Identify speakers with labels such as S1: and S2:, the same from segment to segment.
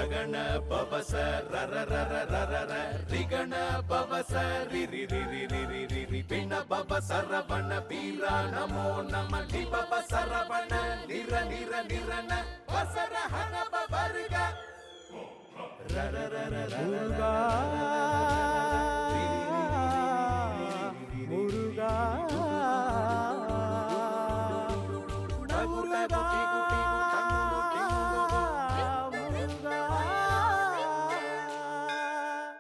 S1: ರಗಣ ಪವಸ ರರ ರರ ರರ ರ ರಿಗಣ ಪವಸ ರಿ ರಿ ರಿ ರಿ ರಿ ರಿ ರಿ ರಿ ಪಿಣ ಪವ ಸರವಣ ವೀರ ನಮೋ ನಮ ಲಿ ಪವ ಸರವಣ ನಿರ ನಿರ ನಿರನ ವಸರ ಹನ ಪವರ್ಗ ರರ ರರ ರರ
S2: முருகா முருகா முருகா முருகா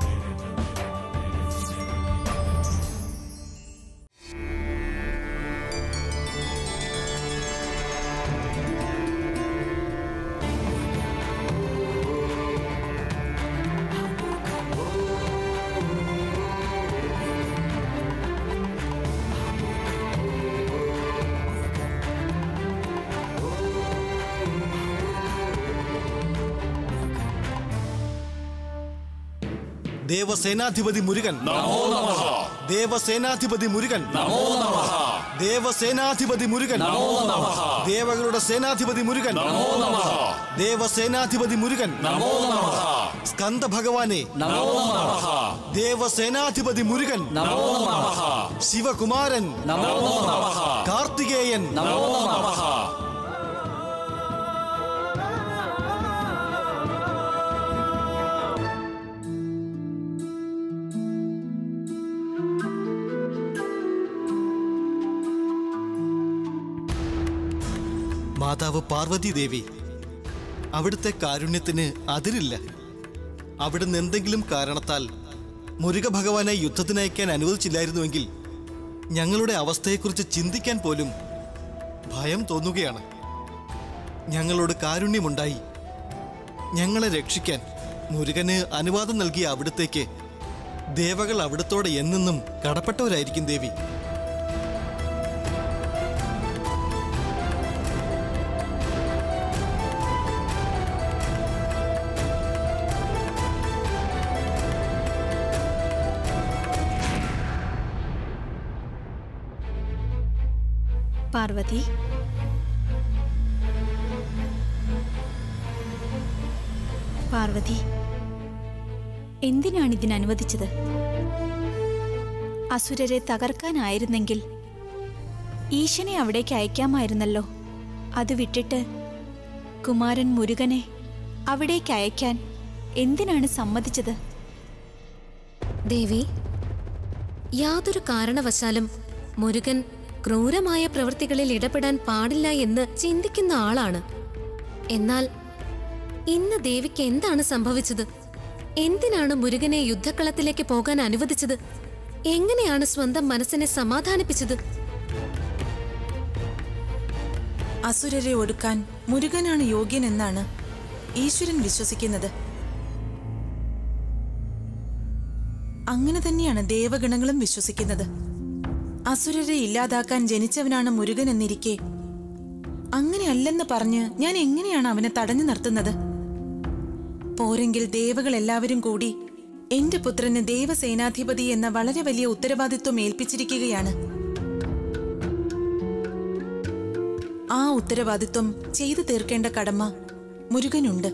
S3: ദേവസേനാധിപതി മുരുകൻ
S4: നമോ നമഃ
S3: ദേവസേനാധിപതി മുരുകൻ
S4: നമോ നമഃ
S3: ദേവസേനാധിപതി മുരുകൻ
S4: നമോ നമഃ
S3: ദേവകളുടെ സേനാധിപതി മുരുകൻ
S4: നമോ നമഃ
S3: ദേവസേനാധിപതി മുരുകൻ
S4: നമോ നമഃ
S3: സ്കന്ദ ഭഗവാനെ
S4: നമോ നമഃ
S3: ദേവസേനാധിപതി മുരുകൻ
S4: നമോ നമഃ
S3: ശിവകുമാരൻ
S4: നമോ നമഃ
S3: കാർത്തികേയൻ
S4: നമോ നമഃ
S3: മാതാവ് പാർവതി ദേവി അവിടുത്തെ കാരുണ്യത്തിന് അതിരില്ല അവിടുന്ന് എന്തെങ്കിലും കാരണത്താൽ മുരുക ഭഗവാനെ യുദ്ധത്തിനയക്കാൻ അനുവദിച്ചില്ലായിരുന്നുവെങ്കിൽ ഞങ്ങളുടെ അവസ്ഥയെക്കുറിച്ച് ചിന്തിക്കാൻ പോലും ഭയം തോന്നുകയാണ് ഞങ്ങളോട് കാരുണ്യമുണ്ടായി ഞങ്ങളെ രക്ഷിക്കാൻ മുരുകന് അനുവാദം നൽകിയ അവിടുത്തേക്ക് ദേവകൾ അവിടുത്തോടെ എന്നെന്നും കടപ്പെട്ടവരായിരിക്കും ദേവി
S5: പാർവതി പാർവതി എന്തിനാണ് ഇതിന് അനുവദിച്ചത് അസുരരെ തകർക്കാനായിരുന്നെങ്കിൽ ഈശനെ അവിടേക്ക് അയക്കാമായിരുന്നല്ലോ അത് വിട്ടിട്ട് കുമാരൻ മുരുകനെ അവിടേക്ക് അയക്കാൻ എന്തിനാണ് സമ്മതിച്ചത്
S6: ദേവി യാതൊരു കാരണവശാലും മുരുകൻ ക്രൂരമായ പ്രവൃത്തികളിൽ ഇടപെടാൻ പാടില്ല എന്ന് ചിന്തിക്കുന്ന ആളാണ് എന്നാൽ ഇന്ന് ദേവിക്ക് എന്താണ് സംഭവിച്ചത് എന്തിനാണ് മുരുകനെ യുദ്ധക്കളത്തിലേക്ക് പോകാൻ അനുവദിച്ചത് എങ്ങനെയാണ് സ്വന്തം മനസ്സിനെ സമാധാനിപ്പിച്ചത്
S7: അസുരരെ ഒടുക്കാൻ മുരുകനാണ് യോഗ്യനെന്നാണ് ഈശ്വരൻ വിശ്വസിക്കുന്നത് അങ്ങനെ തന്നെയാണ് ദേവഗണങ്ങളും വിശ്വസിക്കുന്നത് അസുരരെ ഇല്ലാതാക്കാൻ ജനിച്ചവനാണ് മുരുകൻ എന്നിരിക്കെ അങ്ങനെയല്ലെന്ന് പറഞ്ഞ് ഞാൻ എങ്ങനെയാണ് അവനെ തടഞ്ഞു നിർത്തുന്നത് പോരെങ്കിൽ ദേവകൾ എല്ലാവരും കൂടി എന്റെ പുത്രന് ദേവസേനാധിപതി എന്ന വളരെ വലിയ ഉത്തരവാദിത്വം ഏൽപ്പിച്ചിരിക്കുകയാണ് ആ ഉത്തരവാദിത്വം ചെയ്തു തീർക്കേണ്ട കടമ മുരുകനുണ്ട്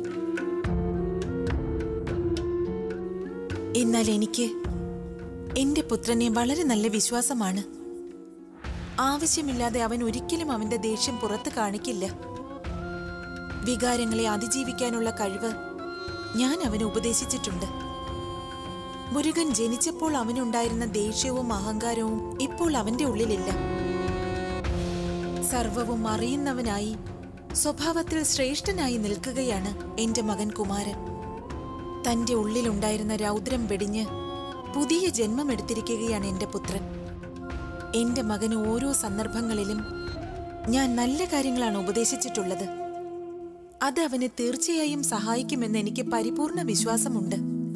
S7: എന്നാൽ എനിക്ക് എന്റെ പുത്രനെ വളരെ നല്ല വിശ്വാസമാണ് ആവശ്യമില്ലാതെ അവൻ ഒരിക്കലും അവന്റെ ദേഷ്യം പുറത്ത് കാണിക്കില്ല വികാരങ്ങളെ അതിജീവിക്കാനുള്ള കഴിവ് ഞാൻ അവന് ഉപദേശിച്ചിട്ടുണ്ട് മുരുകൻ ജനിച്ചപ്പോൾ അവനുണ്ടായിരുന്ന ദേഷ്യവും അഹങ്കാരവും ഇപ്പോൾ അവന്റെ ഉള്ളിലില്ല സർവവും അറിയുന്നവനായി സ്വഭാവത്തിൽ ശ്രേഷ്ഠനായി നിൽക്കുകയാണ് എന്റെ മകൻ കുമാരൻ തന്റെ ഉള്ളിലുണ്ടായിരുന്ന രൗദ്രം വെടിഞ്ഞ് പുതിയ ജന്മമെടുത്തിരിക്കുകയാണ് എന്റെ പുത്രൻ എന്റെ മകന് ഓരോ സന്ദർഭങ്ങളിലും ഞാൻ നല്ല കാര്യങ്ങളാണ് ഉപദേശിച്ചിട്ടുള്ളത് അത് അവനെ തീർച്ചയായും സഹായിക്കുമെന്ന് എനിക്ക് പരിപൂർണ വിശ്വാസമുണ്ട്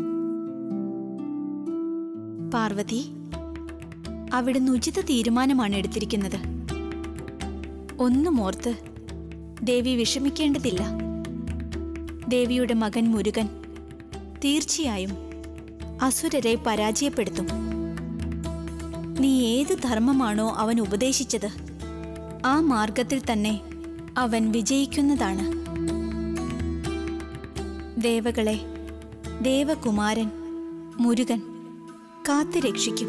S5: പാർവതി അവിടുന്ന് ഉചിത തീരുമാനമാണ് എടുത്തിരിക്കുന്നത് ഒന്നും ഓർത്ത് ദേവി വിഷമിക്കേണ്ടതില്ല ദേവിയുടെ മകൻ മുരുകൻ തീർച്ചയായും അസുരരെ പരാജയപ്പെടുത്തും നീ ഏത് ധർമ്മമാണോ അവൻ ഉപദേശിച്ചത് ആ മാർഗത്തിൽ തന്നെ അവൻ വിജയിക്കുന്നതാണ് ദേവകളെ ദേവകുമാരൻ മുരുകൻ കാത്തു രക്ഷിക്കും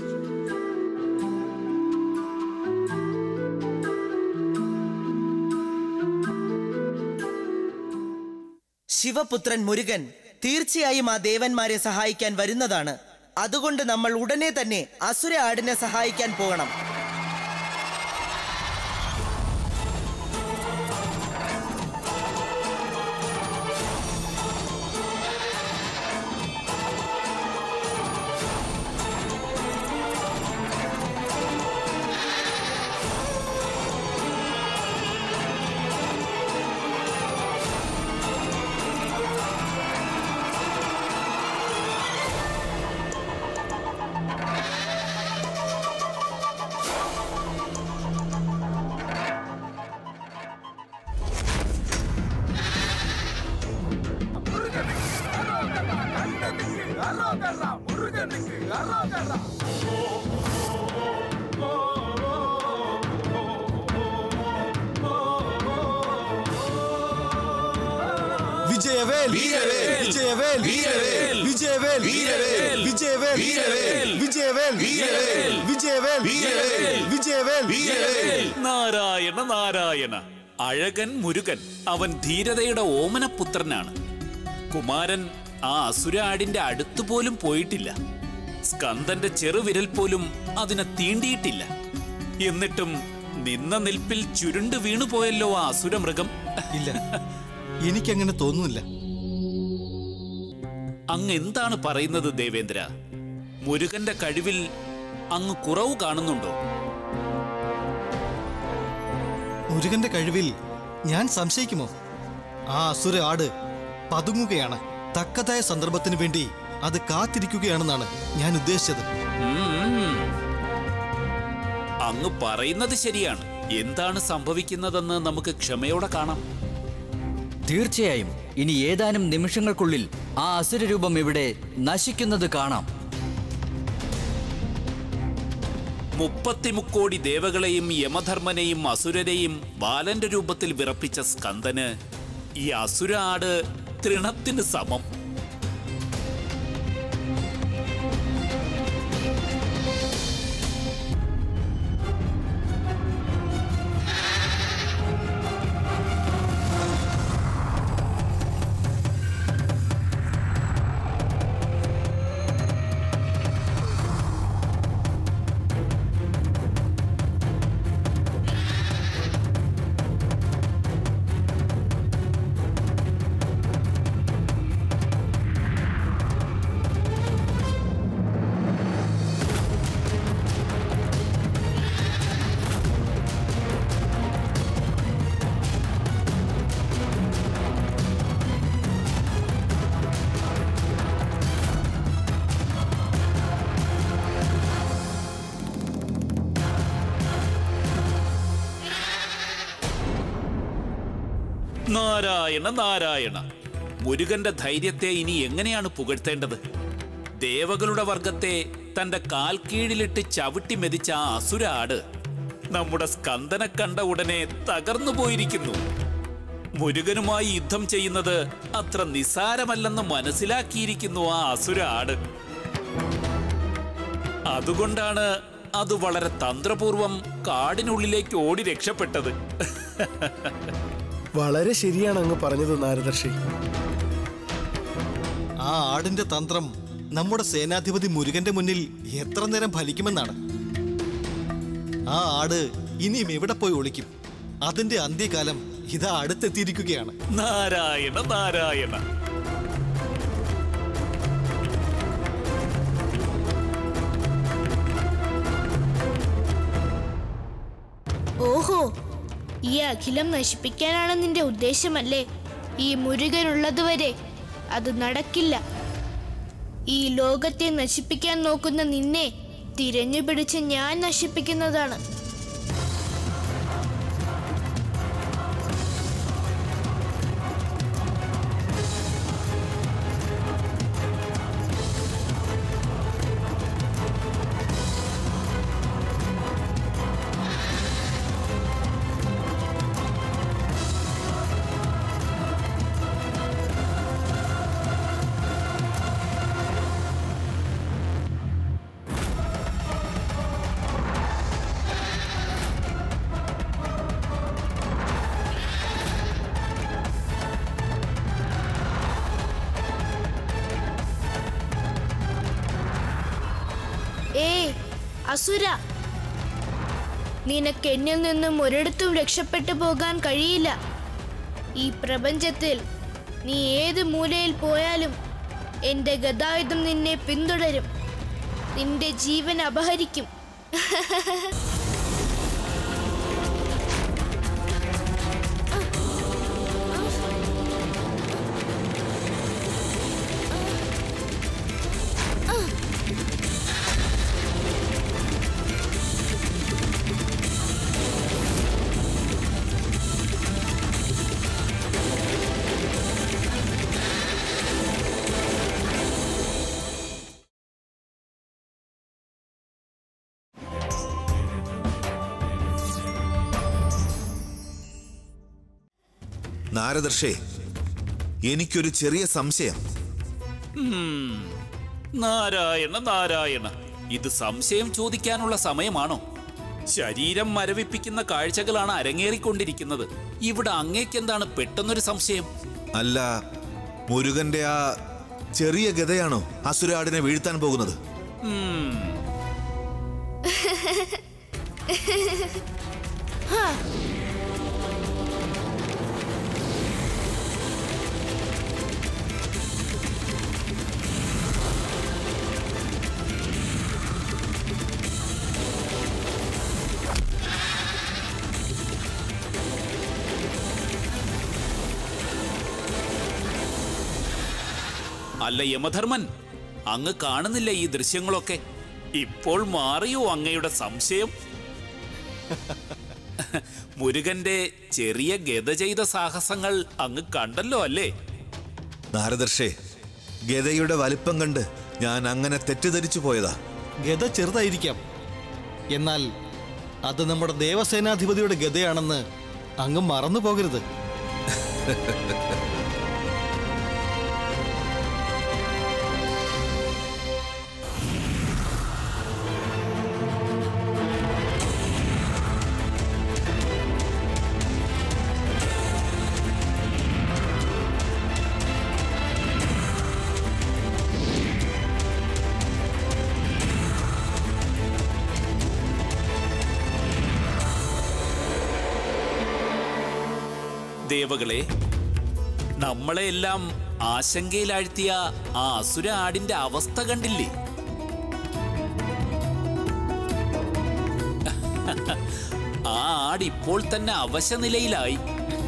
S2: ശിവപുത്രൻ മുരുകൻ തീർച്ചയായും ആ ദേവന്മാരെ സഹായിക്കാൻ വരുന്നതാണ് അതുകൊണ്ട് നമ്മൾ ഉടനെ തന്നെ അസുര ആടിനെ സഹായിക്കാൻ പോകണം
S3: വിജയവേൽ
S4: വീരവേൽ!
S3: വിജയവേൽ
S4: വീരവേൽ!
S3: വിജയവേൽ
S4: വീരവേൽ!
S3: വിജയവേൽ
S4: വീരവേൽ!
S3: വിജയവേൽ
S4: വീരവേൽ!
S3: വിജയവേൽ
S4: വീരവേൽ!
S3: വിജയവേൽ
S4: വീരവേൽ! നാരായണ നാരായണ അഴകൻ മുരുകൻ അവൻ ധീരതയുടെ ഓമനപുത്രനാണ് കുമാരൻ ആ അസുര ആടിന്റെ അടുത്തു പോലും പോയിട്ടില്ല സ്കന്ദന്റെ ചെറുവിരൽ പോലും അതിനെ തീണ്ടിയിട്ടില്ല എന്നിട്ടും നിന്ന നിൽപ്പിൽ ചുരുണ്ടു വീണുപോയല്ലോ ആ അസുരമൃഗം
S3: ഇല്ല എനിക്കങ്ങനെ തോന്നുന്നില്ല
S4: അങ്ങ് എന്താണ് പറയുന്നത് ദേവേന്ദ്ര മുരുകന്റെ കഴിവിൽ അങ്ങ് കുറവ് കാണുന്നുണ്ടോ
S3: മുരുകന്റെ കഴിവിൽ ഞാൻ സംശയിക്കുമോ ആ അസുര ആട് പതുങ്ങുകയാണ് തക്കതായ സന്ദർഭത്തിന് വേണ്ടി അത് കാത്തിരിക്കുകയാണെന്നാണ് ഞാൻ ഉദ്ദേശിച്ചത്
S4: ഉം. അങ്ങ് പറയുന്നത് ശരിയാണ് എന്താണ് സംഭവിക്കുന്നതെന്ന് നമുക്ക് ക്ഷമയോടെ കാണാം
S8: തീർച്ചയായും ഇനി ഏതാനും നിമിഷങ്ങൾക്കുള്ളിൽ ആ അസുരരൂപം ഇവിടെ നശിക്കുന്നത് കാണാം
S4: മുപ്പത്തിമുക്കോടി ദേവകളെയും യമധർമ്മനെയും അസുരരെയും ബാലന്റെ രൂപത്തിൽ വിറപ്പിച്ച സ്കന്ദന് ഈ അസുര ആട് തൃണത്തിന് സമം നാരായണ നാരായണ മുരുകന്റെ ധൈര്യത്തെ ഇനി എങ്ങനെയാണ് പുകഴ്ത്തേണ്ടത് ദേവകളുടെ വർഗത്തെ തന്റെ കാൽ കീഴിലിട്ട് ചവിട്ടി മെതിച്ച ആ അസുര ആട് നമ്മുടെ സ്കന്ദനെ കണ്ട ഉടനെ തകർന്നു പോയിരിക്കുന്നു മുരുകനുമായി യുദ്ധം ചെയ്യുന്നത് അത്ര നിസാരമല്ലെന്ന് മനസ്സിലാക്കിയിരിക്കുന്നു ആ അസുര ആട് അതുകൊണ്ടാണ് അത് വളരെ തന്ത്രപൂർവം കാടിനുള്ളിലേക്ക് ഓടി രക്ഷപ്പെട്ടത്
S9: വളരെ ശരിയാണ് അങ്ങ് പറഞ്ഞത് നാരദർശി
S3: ആ ആടിന്റെ തന്ത്രം നമ്മുടെ സേനാധിപതി മുരുകന്റെ മുന്നിൽ എത്ര നേരം ഫലിക്കുമെന്നാണ് ആ ആട് ഇനിയും എവിടെ പോയി ഒളിക്കും അതിന്റെ അന്ത്യകാലം ഇതാ അടുത്തെത്തിയിരിക്കുകയാണ്
S4: നാരായണ നാരായണ
S10: ഓഹോ ഈ അഖിലം നശിപ്പിക്കാനാണ് നിന്റെ ഉദ്ദേശമല്ലേ ഈ മുരുകനുള്ളതുവരെ അത് നടക്കില്ല ഈ ലോകത്തെ നശിപ്പിക്കാൻ നോക്കുന്ന നിന്നെ തിരഞ്ഞു പിടിച്ച് ഞാൻ നശിപ്പിക്കുന്നതാണ് അസുര നിനക്ക് എന്നിൽ നിന്നും ഒരിടത്തും രക്ഷപ്പെട്ടു പോകാൻ കഴിയില്ല ഈ പ്രപഞ്ചത്തിൽ നീ ഏത് മൂലയിൽ പോയാലും എന്റെ ഗതായുധം നിന്നെ പിന്തുടരും നിന്റെ ജീവൻ അപഹരിക്കും
S11: നാരദർഷേ എനിക്കൊരു ചെറിയ സംശയം
S4: ഉം. നാരായണ നാരായണ ഇത് സംശയം ചോദിക്കാനുള്ള സമയമാണോ ശരീരം മരവിപ്പിക്കുന്ന കാഴ്ചകളാണ് അരങ്ങേറിക്കൊണ്ടിരിക്കുന്നത് ഇവിടെ അങ്ങേക്കെന്താണ് പെട്ടെന്നൊരു സംശയം
S11: അല്ല മുരുകന്റെ ആ ചെറിയ ഗതയാണോ അസുരാടിനെ വീഴ്ത്താൻ പോകുന്നത്
S4: ഉം.
S10: ഹാ,
S4: അല്ല യമധർമ്മൻ അങ്ങ് കാണുന്നില്ല ഈ ദൃശ്യങ്ങളൊക്കെ ഇപ്പോൾ മാറിയോ അങ്ങയുടെ സംശയം മുരുകന്റെ ചെറിയ ഗത ചെയ്ത സാഹസങ്ങൾ അങ്ങ് കണ്ടല്ലോ അല്ലേ
S11: നാരദർഷേ ഗതയുടെ വലിപ്പം കണ്ട് ഞാൻ അങ്ങനെ തെറ്റിദ്ധരിച്ചു പോയതാ
S3: ഗത ചെറുതായിരിക്കാം എന്നാൽ അത് നമ്മുടെ ദേവസേനാധിപതിയുടെ ഗതയാണെന്ന് അങ്ങ് മറന്നു പോകരുത്
S4: ദേവകളെ നമ്മളെയെല്ലാം ആശങ്കയിലാഴ്ത്തിയ ആ അസുര ആടിന്റെ അവസ്ഥ കണ്ടില്ലേ ആ ആട് ഇപ്പോൾ തന്നെ അവശനിലയിലായി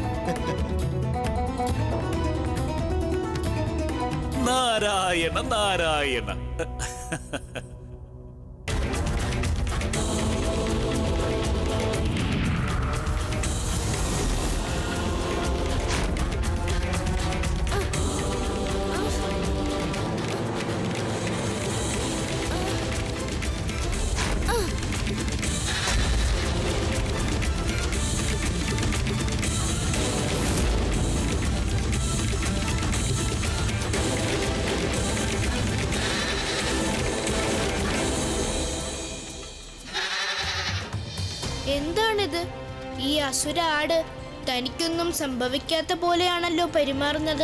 S4: നാരായണ നാരായണ
S10: എന്താണിത് ഈ അസുര ആട് തനിക്കൊന്നും സംഭവിക്കാത്ത പോലെയാണല്ലോ പെരുമാറുന്നത്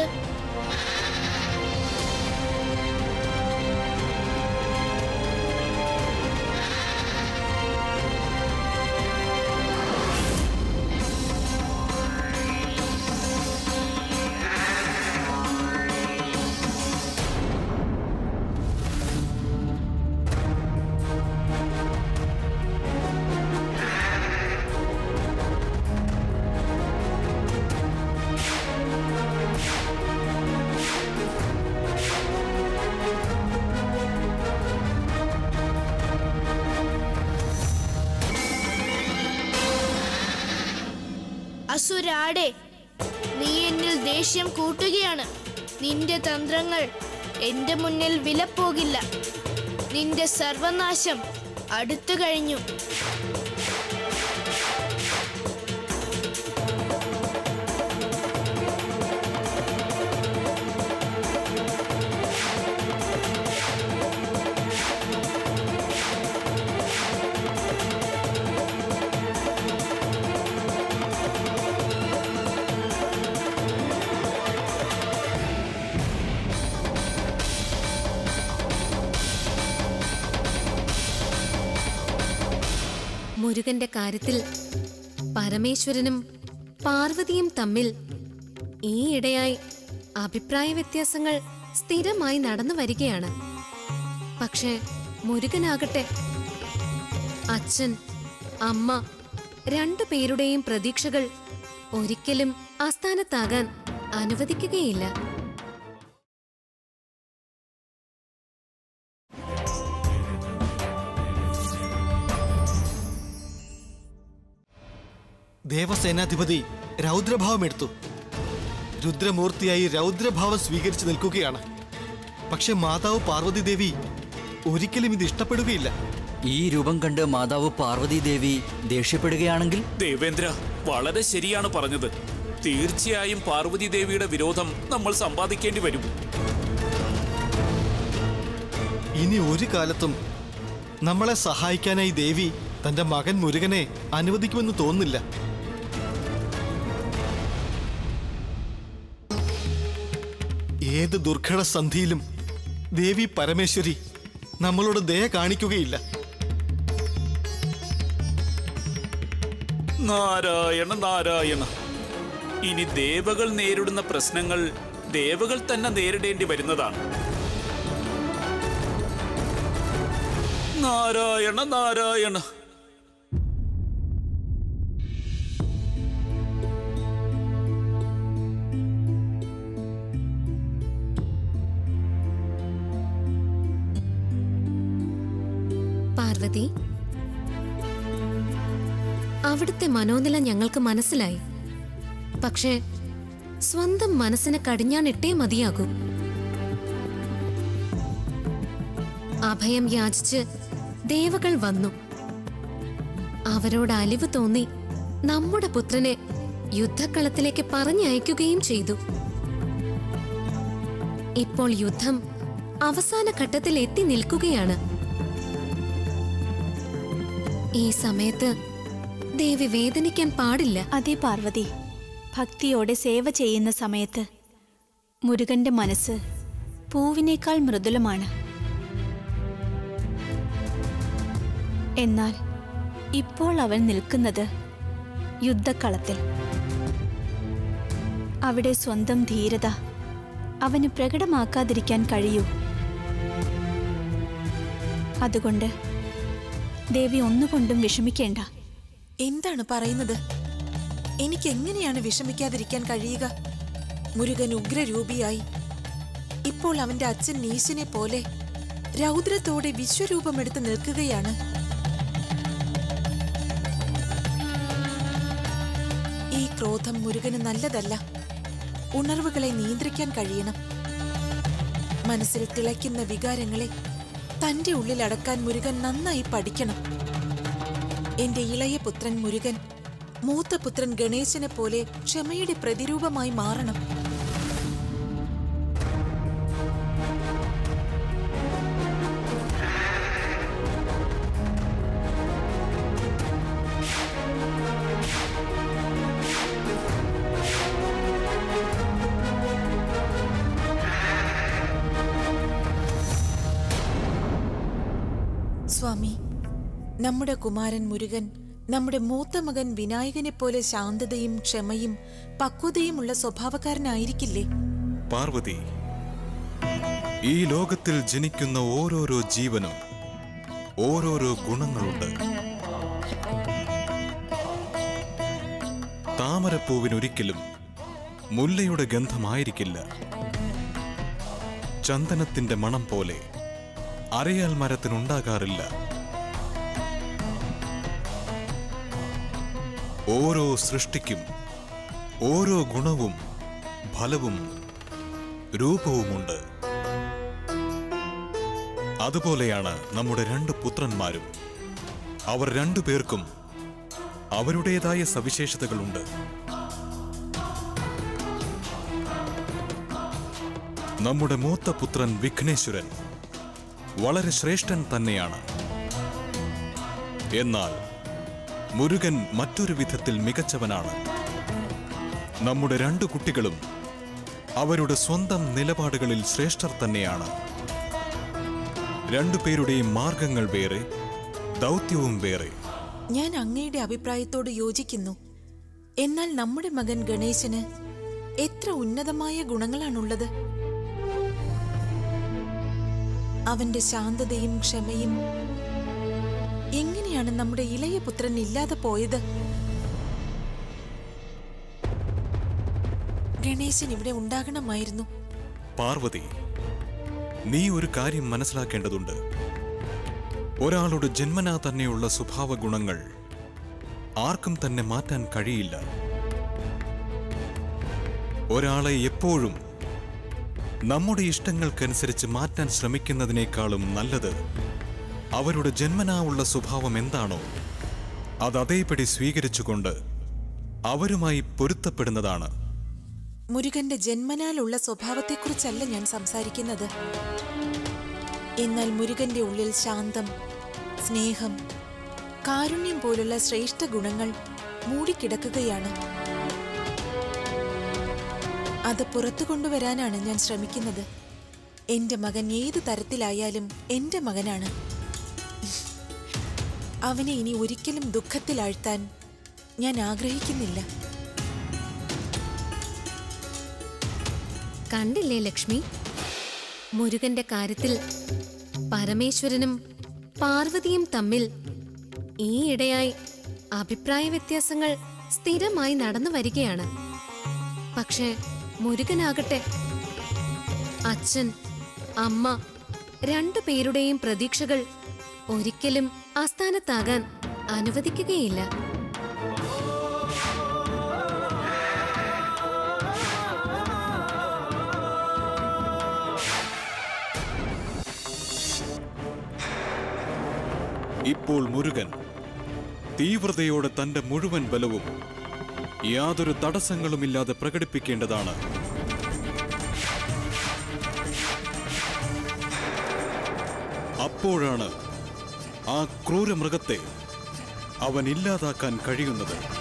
S10: അസുരാടെ നീ എന്നിൽ ദേഷ്യം കൂട്ടുകയാണ് നിന്റെ തന്ത്രങ്ങൾ എന്റെ മുന്നിൽ വിലപ്പോകില്ല നിന്റെ സർവനാശം അടുത്തു കഴിഞ്ഞു
S6: മുരുകന്റെ കാര്യത്തിൽ പരമേശ്വരനും പാർവതിയും തമ്മിൽ ഈയിടെയായി അഭിപ്രായ വ്യത്യാസങ്ങൾ സ്ഥിരമായി നടന്നു വരികയാണ് പക്ഷേ മുരുകനാകട്ടെ അച്ഛൻ അമ്മ രണ്ടു പേരുടെയും പ്രതീക്ഷകൾ ഒരിക്കലും ആസ്ഥാനത്താകാൻ അനുവദിക്കുകയില്ല
S3: ദേവസേനാധിപതി രൗദ്രഭാവം എടുത്തു രുദ്രമൂർത്തിയായി രൗദ്രഭാവം സ്വീകരിച്ചു നിൽക്കുകയാണ് പക്ഷെ മാതാവ് പാർവതി ദേവി ഒരിക്കലും ഇത് ഇഷ്ടപ്പെടുകയില്ല
S8: ഈ രൂപം കണ്ട് മാതാവ് പാർവതി ദേവി ദേഷ്യപ്പെടുകയാണെങ്കിൽ
S4: ദേവേന്ദ്ര വളരെ ശരിയാണ് പറഞ്ഞത് തീർച്ചയായും പാർവതി ദേവിയുടെ വിരോധം നമ്മൾ സമ്പാദിക്കേണ്ടി വരും
S3: ഇനി ഒരു കാലത്തും നമ്മളെ സഹായിക്കാനായി ദേവി തന്റെ മകൻ മുരുകനെ അനുവദിക്കുമെന്ന് തോന്നുന്നില്ല ഏത് ദുർഘട സന്ധിയിലും ദേവി പരമേശ്വരി നമ്മളോട് ദയ കാണിക്കുകയില്ല
S4: നാരായണ നാരായണ ഇനി ദേവകൾ നേരിടുന്ന പ്രശ്നങ്ങൾ ദേവകൾ തന്നെ നേരിടേണ്ടി വരുന്നതാണ് നാരായണ നാരായണ
S6: പാർവതി അവിടുത്തെ മനോനില ഞങ്ങൾക്ക് മനസ്സിലായി പക്ഷേ സ്വന്തം മനസ്സിനെ കടിഞ്ഞാണിട്ടേ മതിയാകൂ അഭയം യാചിച്ച് ദേവകൾ വന്നു അവരോട് അലിവ് തോന്നി നമ്മുടെ പുത്രനെ യുദ്ധക്കളത്തിലേക്ക് പറഞ്ഞയക്കുകയും ചെയ്തു ഇപ്പോൾ യുദ്ധം അവസാന ഘട്ടത്തിൽ എത്തി നിൽക്കുകയാണ് ഈ സമയത്ത് ദേവി വേദനിക്കാൻ പാടില്ല
S5: അതെ പാർവതി ഭക്തിയോടെ സേവ ചെയ്യുന്ന സമയത്ത് മുരുകന്റെ മനസ്സ് പൂവിനേക്കാൾ മൃദുലമാണ് എന്നാൽ ഇപ്പോൾ അവൻ നിൽക്കുന്നത് യുദ്ധക്കളത്തിൽ അവിടെ സ്വന്തം ധീരത അവന് പ്രകടമാക്കാതിരിക്കാൻ കഴിയൂ അതുകൊണ്ട് ദേവി ഒന്നുകൊണ്ടും വിഷമിക്കേണ്ട
S7: എന്താണ് പറയുന്നത് എനിക്ക് എങ്ങനെയാണ് വിഷമിക്കാതിരിക്കാൻ കഴിയുക മുരുകൻ ഉഗ്രരൂപിയായി ഇപ്പോൾ അവന്റെ അച്ഛൻ നീശനെ പോലെ രൗദ്രത്തോടെ വിശ്വരൂപമെടുത്ത് നിൽക്കുകയാണ് ഈ ക്രോധം മുരുകന് നല്ലതല്ല ഉണർവുകളെ നിയന്ത്രിക്കാൻ കഴിയണം മനസ്സിൽ തിളയ്ക്കുന്ന വികാരങ്ങളെ തന്റെ ഉള്ളിൽ അടക്കാൻ മുരുകൻ നന്നായി പഠിക്കണം എന്റെ ഇളയ പുത്രൻ മുരുകൻ മൂത്ത പുത്രൻ ഗണേശനെ പോലെ ക്ഷമയുടെ പ്രതിരൂപമായി മാറണം സ്വാമി നമ്മുടെ കുമാരൻ മുരുകൻ നമ്മുടെ മൂത്ത മകൻ വിനായകനെ പോലെ ശാന്തതയും ക്ഷമയും പക്വതയുമുള്ള സ്വഭാവക്കാരനായിരിക്കില്ലേ
S12: പാർവതി ഈ ലോകത്തിൽ ജനിക്കുന്ന ഓരോരോ ജീവനും ഓരോരോ ഗുണങ്ങളുണ്ട് താമരപ്പൂവിനൊരിക്കലും മുല്ലയുടെ ഗന്ധമായിരിക്കില്ല ചന്ദനത്തിന്റെ മണം പോലെ അരയാൽ മരത്തിനുണ്ടാകാറില്ല ഓരോ സൃഷ്ടിക്കും ഓരോ ഗുണവും ഫലവും രൂപവുമുണ്ട് അതുപോലെയാണ് നമ്മുടെ രണ്ട് പുത്രന്മാരും അവർ രണ്ടു പേർക്കും അവരുടേതായ സവിശേഷതകളുണ്ട് നമ്മുടെ മൂത്ത പുത്രൻ വിഘ്നേശ്വരൻ വളരെ ശ്രേഷ്ഠൻ തന്നെയാണ് എന്നാൽ മുരുകൻ മറ്റൊരു വിധത്തിൽ മികച്ചവനാണ് നമ്മുടെ രണ്ടു കുട്ടികളും അവരുടെ സ്വന്തം നിലപാടുകളിൽ ശ്രേഷ്ഠർ തന്നെയാണ് രണ്ടുപേരുടെയും മാർഗങ്ങൾ വേറെ ദൗത്യവും വേറെ
S7: ഞാൻ അങ്ങയുടെ അഭിപ്രായത്തോട് യോജിക്കുന്നു എന്നാൽ നമ്മുടെ മകൻ ഗണേശന് എത്ര ഉന്നതമായ ഗുണങ്ങളാണുള്ളത് അവന്റെ ശാന്തതയും ക്ഷമയും എങ്ങനെയാണ് നമ്മുടെ ഇളയ പുത്രൻ ഇല്ലാതെ പോയത് ഗണേശൻ ഇവിടെ ഉണ്ടാകണമായിരുന്നു
S12: പാർവതി നീ ഒരു കാര്യം മനസ്സിലാക്കേണ്ടതുണ്ട് ഒരാളുടെ ജന്മനാ തന്നെയുള്ള സ്വഭാവ ഗുണങ്ങൾ ആർക്കും തന്നെ മാറ്റാൻ കഴിയില്ല ഒരാളെ എപ്പോഴും നമ്മുടെ ഇഷ്ടങ്ങൾക്കനുസരിച്ച് മാറ്റാൻ ശ്രമിക്കുന്നതിനേക്കാളും നല്ലത് അവരുടെ ജന്മനാ ഉള്ള സ്വഭാവം എന്താണോ അത് അതേപടി സ്വീകരിച്ചുകൊണ്ട് അവരുമായി പൊരുത്തപ്പെടുന്നതാണ്
S7: മുരുകന്റെ ജന്മനാലുള്ള സ്വഭാവത്തെക്കുറിച്ചല്ല ഞാൻ സംസാരിക്കുന്നത് എന്നാൽ മുരുകന്റെ ഉള്ളിൽ ശാന്തം സ്നേഹം കാരുണ്യം പോലുള്ള ശ്രേഷ്ഠ ഗുണങ്ങൾ മൂടിക്കിടക്കുകയാണ് അത് പുറത്തു കൊണ്ടുവരാനാണ് ഞാൻ ശ്രമിക്കുന്നത് എന്റെ മകൻ ഏത് തരത്തിലായാലും എന്റെ മകനാണ് അവനെ ഇനി ഒരിക്കലും ദുഃഖത്തിലാഴ്ത്താൻ ഞാൻ ആഗ്രഹിക്കുന്നില്ല
S6: കണ്ടില്ലേ ലക്ഷ്മി മുരുകന്റെ കാര്യത്തിൽ പരമേശ്വരനും പാർവതിയും തമ്മിൽ ഈയിടെയായി അഭിപ്രായ വ്യത്യാസങ്ങൾ സ്ഥിരമായി നടന്നു വരികയാണ് പക്ഷേ മുരുകനാകട്ടെ അച്ഛൻ അമ്മ രണ്ടു പേരുടെയും പ്രതീക്ഷകൾ ഒരിക്കലും അസ്ഥാനത്താകാൻ അനുവദിക്കുകയില്ല
S12: ഇപ്പോൾ മുരുകൻ തീവ്രതയോടെ തന്റെ മുഴുവൻ ബലവും യാതൊരു തടസ്സങ്ങളുമില്ലാതെ പ്രകടിപ്പിക്കേണ്ടതാണ് അപ്പോഴാണ് ആ ക്രൂരമൃഗത്തെ അവൻ ഇല്ലാതാക്കാൻ കഴിയുന്നത്